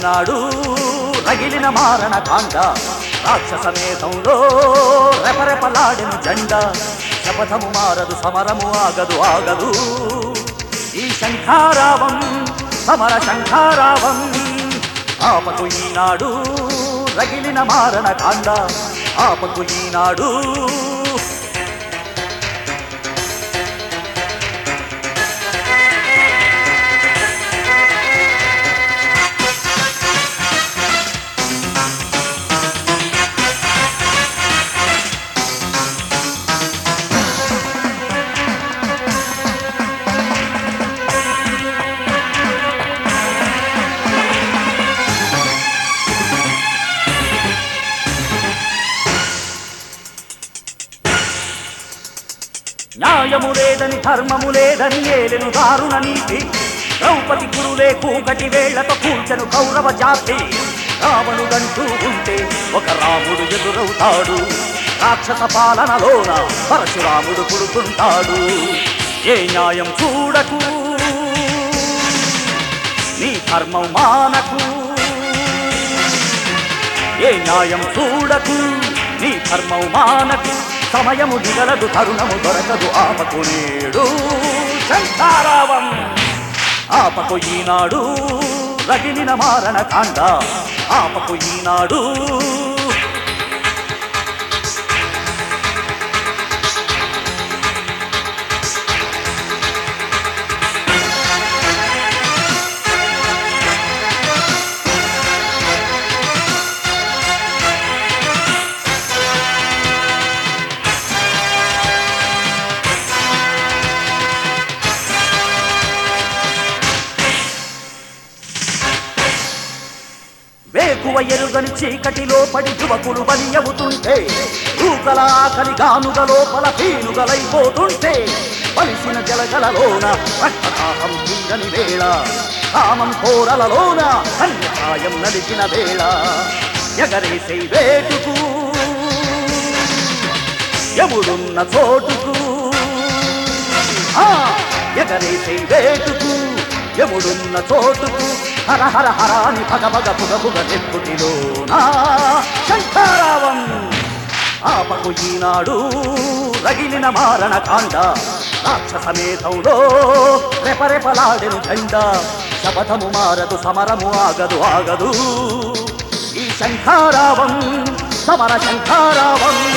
ఈనాడు రగిలిన మారణ కాండ రాక్షస మేధంలో రెపరెపలాడిన జెండ శపథము మారదు సమరము ఆగదు ఆగదు ఈ శంఖారావం సమర శంఖారావం ఆపకు ఈనాడు రగిలిన మారణ కాండ ఆపకు ఈనాడు న్యాయము లేదని ధర్మము లేదని ఏలెను దారుణ నీతి ద్రౌపది గురులే కూకటి వేళ్లతో కూర్చను కౌరవ జాతి రావణుడంటూ ఉంటే ఒక రాముడు ఎదురవుతాడు రాక్షస పాలనలోన పరశురాముడు పుడుతుంటాడు ఏ న్యాయం చూడకు నీ ధర్మం మానకు ఏ న్యాయం చూడకు నీ ధర్మం మానకు సమయము దిగలదు తరుణము దొరకదు ఆపకు నేడు శంఖారావం ఆపకు ఈనాడు రగిలిన మారణ కాండ ఆపకు ఈనాడు వేకువ ఎరుగని చీకటిలో పడి యువకులు బలి అవుతుంటే రూకల ఆకలి గానుగ లోపల పీనుగలైపోతుంటే పలిసిన జలగలలోన రక్తదాహం తీరని వేళ కామం కోరలలోన కన్యకాయం నలిచిన వేళ ఎగరేసే వేటుకు ఎముడున్న చోటుకు ఆ, ఎగరేసే వేటుకు యముడున్న చోటుకు హర హర హరాని భగ భగ పుగ పుగ నెప్పుటిలోనా శంఖారావం ఆపకు ఈనాడు రగిలిన మారణ కాండ రాక్షస మేధంలో రెపరెపలాడెను జెండ శపథము మారదు సమరము ఆగదు ఆగదు ఈ శంఖారావం సమర శంఖారావం